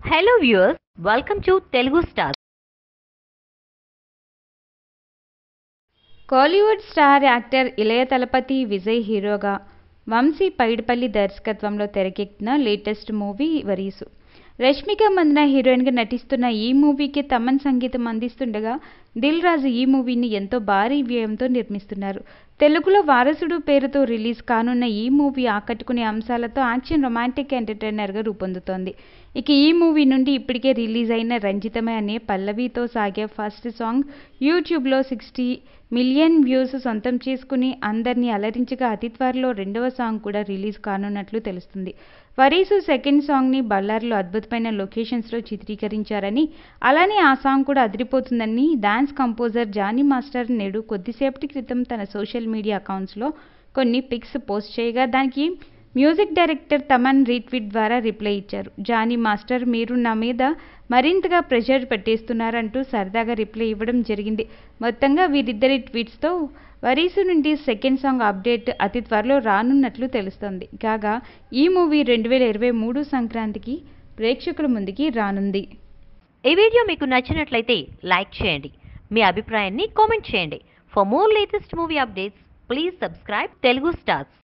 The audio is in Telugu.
hello viewers welcome to Telugu star Kollywood star actor Ilaya Thalapathy Vijay హీరోగా వంశీ పైడిపల్లి దర్శకత్వంలో తెరకెక్కిన లేటెస్ట్ మూవీ వరీసు రష్మిక మందన హీరోయిన్గా నటిస్తున్న ఈ మూవీకి తమన్ సంగీతం అందిస్తుండగా దిల్ రాజు ఈ మూవీని ఎంతో భారీ వ్యయంతో నిర్మిస్తున్నారు తెలుగులో వారసుడు పేరుతో రిలీజ్ కానున్న ఈ మూవీ ఆకట్టుకునే అంశాలతో యాక్షన్ రొమాంటిక్ ఎంటర్టైనర్గా రూపొందుతోంది ఇక ఈ మూవీ నుండి ఇప్పటికే రిలీజ్ అయిన రంజితమే అనే పల్లవితో సాగే ఫస్ట్ సాంగ్ యూట్యూబ్లో సిక్స్టీ మిలియన్ వ్యూస్ సొంతం చేసుకుని అందరినీ అలరించగా అతి త్వరలో రెండవ సాంగ్ కూడా రిలీజ్ కానున్నట్లు తెలుస్తుంది వరీసు సెకండ్ సాంగ్ని బళ్ళారిలో అద్భుతమైన లొకేషన్స్లో చిత్రీకరించారని అలానే ఆ సాంగ్ కూడా అదిరిపోతుందని డాన్స్ కంపోజర్ జానీ మాస్టర్ నేడు కొద్దిసేపటి క్రితం తన సోషల్ మీడియా అకౌంట్స్లో కొన్ని పిక్స్ పోస్ట్ చేయగా దానికి మ్యూజిక్ డైరెక్టర్ తమన్ రీట్వీట్ ద్వారా రిప్లై ఇచ్చారు జానీ మాస్టర్ మీరు నా మీద మరింతగా ప్రెషర్ పెట్టేస్తున్నారంటూ సరదాగా రిప్లై ఇవ్వడం జరిగింది మొత్తంగా వీరిద్దరి ట్వీట్స్తో వరీసు నుండి సెకండ్ సాంగ్ అప్డేట్ అతి త్వరలో రానున్నట్లు తెలుస్తోంది కాగా ఈ మూవీ రెండు వేల ఇరవై మూడు సంక్రాంతికి ప్రేక్షకుల ముందుకి రానుంది ఈ వీడియో మీకు నచ్చినట్లయితే లైక్ చేయండి మీ అభిప్రాయాన్ని కామెంట్ చేయండి for more latest movie updates please subscribe Telugu stars